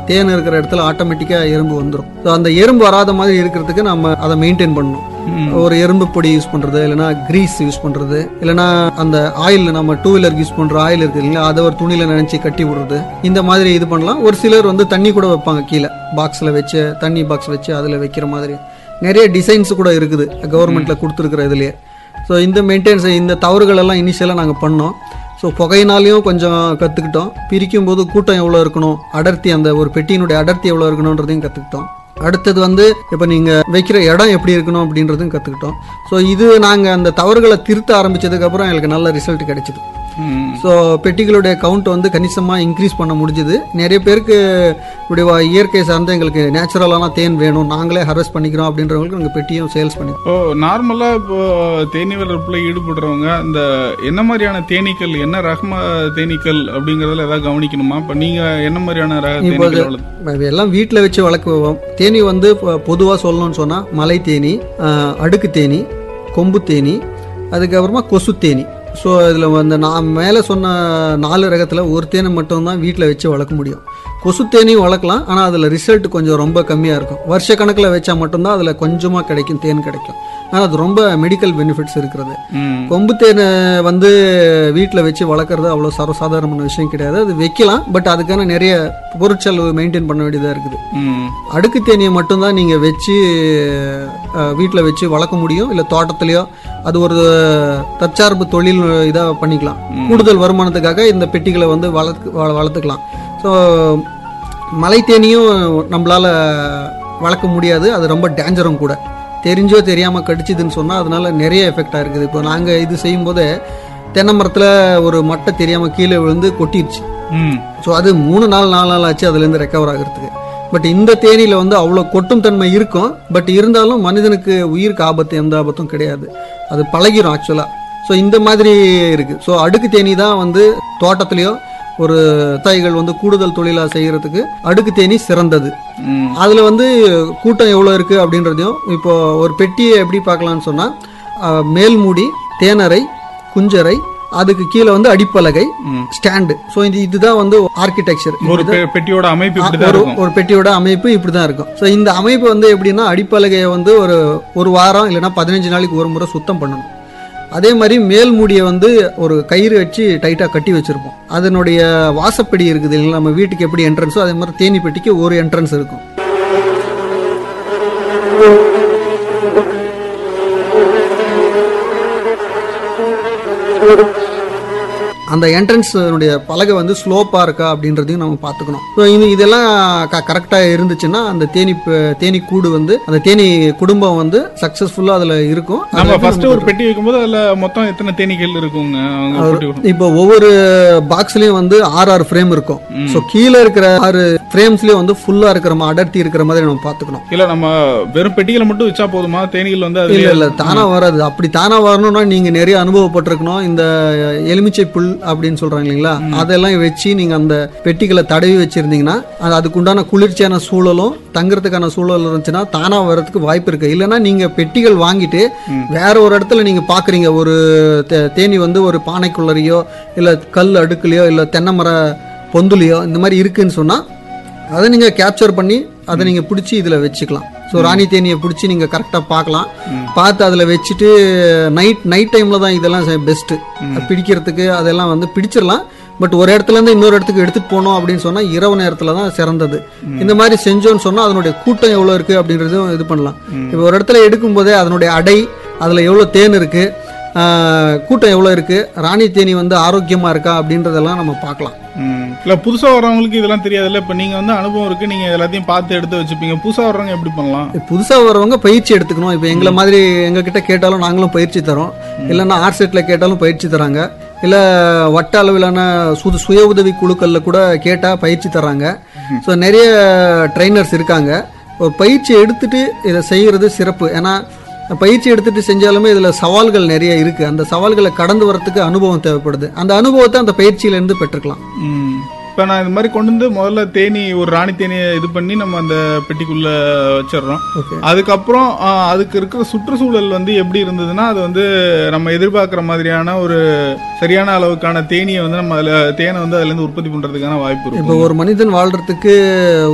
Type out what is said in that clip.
தேன் இருக்கிற இடத்துல ஆட்டோமேட்டிக்காக எறும்பு வந்துடும் ஸோ அந்த எறும்பு வராத மாதிரி இருக்கிறதுக்கு நம்ம அதை மெயின்டைன் பண்ணணும் ம். ஒரு எறும்பு பொடி யூஸ் பண்றது இல்லைன்னா கிரீஸ் யூஸ் பண்றது இல்லைன்னா அந்த ஆயில் நம்ம டூ வீலருக்கு யூஸ் பண்ற ஆயில் இருக்கு இல்லைங்களா அதை ஒரு துணியில நினைச்சு கட்டி விடுறது இந்த மாதிரி இது பண்ணலாம் ஒரு சிலர் வந்து தண்ணி கூட வைப்பாங்க கீழே பாக்ஸ்ல வச்சு தண்ணி பாக்ஸ் வச்சு அதுல வைக்கிற மாதிரி நிறைய டிசைன்ஸ் கூட இருக்குது கவர்மெண்ட்ல கொடுத்துருக்குற இதுலயே ஸோ இந்த மெயின்டெனன்ஸ் இந்த தவறுகள் எல்லாம் இனிஷியலாக நாங்கள் பண்ணோம் ஸோ புகையினாலையும் கொஞ்சம் கற்றுக்கிட்டோம் பிரிக்கும் போது கூட்டம் எவ்வளோ இருக்கணும் அடர்த்தி அந்த ஒரு பெட்டியினுடைய அடர்த்தி எவ்வளோ இருக்கணுன்றதையும் கற்றுக்கிட்டோம் அடுத்தது வந்து இப்போ நீங்கள் வைக்கிற இடம் எப்படி இருக்கணும் அப்படின்றதும் கற்றுக்கிட்டோம் ஸோ இது நாங்கள் அந்த தவறுகளை திருத்த ஆரம்பிச்சதுக்கப்புறம் எங்களுக்கு நல்ல ரிசல்ட் கிடைச்சிது ம். ஸோ பெட்டிகளுடைய கவுண்ட் வந்து கணிசமாக இன்க்ரீஸ் பண்ண முடிஞ்சுது நிறைய பேருக்கு இப்படி வா- இயற்கை சார்ந்த எங்களுக்கு நேச்சுரலான தேன் வேணும் நாங்களே ஹார்வெஸ்ட் பண்ணிக்கிறோம் அப்படின்றவங்களுக்கு நாங்கள் பெட்டியும் சேல்ஸ் பண்ணி இப்போ நார்மலா இப்போ தேனீ வளர்ப்புல ஈடுபடுறவங்க இந்த என்ன மாதிரியான தேனீக்கள் என்ன ரகம தேனீக்கள் அப்படிங்கறதுல ஏதாவது கவனிக்கணுமா இப்ப நீங்க என்ன மாதிரியான ரக இப்போ தேனீக்கள் வளர்த்து எல்லாம் வீட்டில் வச்சு வளர்க்குவோம் தேனி வந்து பொதுவாக சொல்லணும்னு சொன்னால் மலை தேனி ஆஹ், அடுக்கு தேனி கொம்பு தேனி அதுக்கப்புறமா கொசு தேனி ஸோ இதில் வந்து நான் மேலே சொன்ன நாலு ரகத்தில் ஒரு தேனை மட்டும்தான் வீட்டில் வச்சு வளர்க்க முடியும் கொசு தேனியும் வளர்க்கலாம் ஆனால் அதில் ரிசல்ட் கொஞ்சம் ரொம்ப கம்மியாக இருக்கும் வருஷ கணக்கில் வச்சா மட்டும்தான் அதில் கொஞ்சமாக கிடைக்கும் தேன் கிடைக்கும் ஆனால் அது ரொம்ப மெடிக்கல் பெனிஃபிட்ஸ் இருக்கிறது ம். கொம்பு தேனை வந்து வீட்டில் வச்சு வளர்க்குறது அவ்வளோ சர்வசாதாரணமான விஷயம் கிடையாது அது வைக்கலாம் பட் அதுக்கான நிறைய பொருட்செலவு மெயின்டைன் பண்ண வேண்டியதாக இருக்குது ம். அடுக்கு தேனியை மட்டும்தான் நீங்கள் வச்சு வீட்டில் வச்சு வளர்க்க முடியும் இல்லை தோட்டத்துலையோ அது ஒரு தற்சார்பு தொழில் இதாக பண்ணிக்கலாம் கூடுதல் வருமானத்துக்காக இந்த பெட்டிகளை வந்து வளர்த்து வள- வளர்த்துக்கலாம் ஸோ மலை தேனியும் நம்மளால் வளர்க்க முடியாது அது ரொம்ப டேஞ்சரும் கூட தெரிஞ்சோ தெரியாமல் கடிச்சிதுன்னு சொன்னால் அதனால நிறைய எஃபெக்டாக இருக்குது இப்போ நாங்கள் இது செய்யும்போதே தென்னை மரத்தில் ஒரு மட்டை தெரியாமல் கீழே விழுந்து கொட்டிடுச்சு ம். ஸோ அது மூணு நாள் நாலு நாள் ஆச்சு அதுலேருந்து ரெக்கவர் ஆகிறதுக்கு பட் இந்த தேனியில் வந்து அவ்வளோ கொட்டும் தன்மை இருக்கும் பட் இருந்தாலும் மனிதனுக்கு உயிருக்கு ஆபத்து எந்த ஆபத்தும் கிடையாது அது பழகிரும் ஆக்சுவலாக ஸோ இந்த மாதிரி இருக்குது ஸோ அடுக்கு தேனி தான் வந்து தோட்டத்துலேயோ ஒரு விவசாயிகள் வந்து கூடுதல் தொழிலாக செய்கிறதுக்கு அடுக்கு தேனி சிறந்தது ம். அதில் வந்து கூட்டம் எவ்வளோ இருக்குது அப்படின்றதையும் இப்போ ஒரு பெட்டியை எப்படி பார்க்கலாம்னு சொன்னால் மேல் மூடி தேனறை குஞ்சரை அதுக்கு கீழே வந்து அடிப்பலகை ம். ஸ்டாண்டு ஸோ இது இதுதான் வந்து ஆர்கிடெக்சர் ஒரு பெ- பெட்டியோட அமைப்பு இப்படிதான் ஒரு இருக்கும் ஒரு பெட்டியோட அமைப்பு இப்படி தான் இருக்கும் ஸோ இந்த அமைப்பு வந்து எப்படின்னா அடிப்பலகையை வந்து ஒரு ஒரு வாரம் இல்லைன்னா பதினஞ்சு நாளைக்கு ஒரு முறை சுத்தம் பண்ணணும் அதே மாதிரி மேல் மூடியை வந்து ஒரு கயிறு வச்சு டைட்டாக கட்டி வச்சிருப்போம் அதனுடைய வாசப்படி இருக்குது இல்லைங்களா நம்ம வீட்டுக்கு எப்படி என்ட்ரன்ஸோ அதே மாதிரி தேனி பெட்டிக்கு ஒரு என்ட்ரன்ஸ் இருக்கும் அந்த என்ட்ரன்ஸுடைய பலகை வந்து ஸ்லோப்பாக இருக்கா அப்படின்றதையும் நம்ம பார்த்துக்கணும் ஸோ இது இதெல்லாம் க கரெக்டாக இருந்துச்சுன்னா அந்த தேனி ப- தேனி கூடு வந்து அந்த தேனி குடும்பம் வந்து சக்ஸஸ்ஃபுல்லாக அதில் இருக்கும் அதுல நம்ம வந்து ஃபர்ஸ்ட் ஒரு பெட்டி வைக்கும்போது அதுல மொத்தம் எத்தனை தேனீக்கள் இருக்குங்க அவங்க பெட்டி வைக்கும். இப்போ ஒவ்வொரு பாக்ஸ்லயும் வந்து ஆறு ஆறு ஃப்ரேம் இருக்கும் ஸோ கீழே இருக்கிற ஆறு ஃப்ரேம்ஸ்லயும் வந்து ஃபுல்லா இருக்கிற மா- அடர்த்தி இருக்கிற மாதிரி நம்ம பார்த்துக்கணும் இல்ல நம்ம வெறும் பெட்டிகளை மட்டும் வச்சா போதுமா தேனீகள் வந்து இல்ல அதுல இல்ல தானா வராது அப்படி தானா வரணும்னா நீங்க நிறைய அனுபவப்பட்டிருக்கணும் இந்த எலுமிச்சை புல் அப்படின்னு சொல்றாங்க இல்லைங்களா அதெல்லாம் வச்சு நீங்க அந்த பெட்டிகளை தடவி வச்சிருந்தீங்கன்னா அது அதுக்குண்டான குளிர்ச்சியான சூழலும் தங்குறதுக்கான சூழல் இருந்துச்சுன்னா தானா வர்றதுக்கு வாய்ப்பு இருக்கு இல்லைன்னா நீங்க பெட்டிகள் வாங்கிட்டு வேற ஒரு இடத்துல நீங்க பாக்குறீங்க ஒரு தே- தேனி வந்து ஒரு பானைக்குள்ளரையோ இல்ல கல் அடுக்குலையோ இல்ல தென்னை மர பொந்துலையோ இந்த மாதிரி இருக்குன்னு சொன்னா அதை நீங்க கேப்சர் பண்ணி அதை நீங்க பிடிச்சி இதுல வச்சுக்கலாம் ஸோ ராணி தேனியை பிடிச்சி நீங்க கரெக்டா பார்க்கலாம் பார்த்து அதுல வச்சுட்டு நைட் நைட் டைம்ல தான் இதெல்லாம் பெஸ்ட் பிடிக்கிறதுக்கு அதெல்லாம் வந்து பிடிச்சிடலாம் பட் ஒரு இடத்துல இருந்து இன்னொரு இடத்துக்கு எடுத்துட்டு போனோம் அப்படின்னு சொன்னா இரவு நேரத்துல தான் சிறந்தது இந்த மாதிரி செஞ்சோம்னு சொன்னா அதனுடைய கூட்டம் எவ்வளவு இருக்கு அப்படின்றதும் இது பண்ணலாம் இப்போ ஒரு இடத்துல எடுக்கும் போதே அதனுடைய அடை அதுல எவ்வளவு தேன் இருக்கு ஆஹ், கூட்டம் எவ்வளவு இருக்கு ராணி தேனி வந்து ஆரோக்கியமா இருக்கா அப்படின்றதெல்லாம் நம்ம பார்க்கலாம் ம். இல்ல புதுசா வர்றவங்களுக்கு இதெல்லாம் தெரியாதுல்ல இப்ப நீங்க வந்து அனுபவம் இருக்கு நீங்க எல்லாத்தையும் பார்த்து எடுத்து வச்சுப்பீங்க புதுசா வர்றவங்க எப்படி பண்ணலாம் புதுசா வரவங்க பயிற்சி எடுத்துக்கணும் இப்போ எங்களை மாதிரி எங்க கிட்ட கேட்டாலும் நாங்களும் பயிற்சி தரோம் இல்லைன்னா ஆர்செட்ல கேட்டாலும் பயிற்சி தராங்க இல்ல வட்ட அளவிலான சுது சுய உதவி குழுக்கள்ல கூட கேட்டா பயிற்சி தராங்க ஸோ நிறைய ட்ரைனர்ஸ் இருக்காங்க ஒரு பயிற்சி எடுத்துட்டு இதை செய்யறது சிறப்பு ஏன்னா பயிற்சி எடுத்துட்டு செஞ்சாலுமே இதுல சவால்கள் நிறைய இருக்கு அந்த சவால்களை கடந்து வரத்துக்கு அனுபவம் தேவைப்படுது அந்த அனுபவத்தை அந்த பயிற்சியில இருந்து பெற்றுக்கலாம் ம். இப்ப நான் இந்த மாதிரி கொண்டு வந்து முதல்ல தேனி ஒரு ராணி தேனியை இது பண்ணி நம்ம அந்த பெட்டிக்குள்ள வச்சிடுறோம் ஓகே அதுக்கப்புறம் ஆ, அதுக்கு இருக்கிற சுற்றுச்சூழல் வந்து எப்படி இருந்ததுன்னா அது வந்து நம்ம எதிர்பார்க்குற மாதிரியான ஒரு சரியான அளவுக்கான தேனியை வந்து நம்ம அதுல தேனை வந்து அதுல இருந்து உற்பத்தி பண்றதுக்கான வாய்ப்பு இப்போ இருக்கும் ஒரு மனிதன் வாழ்றதுக்கு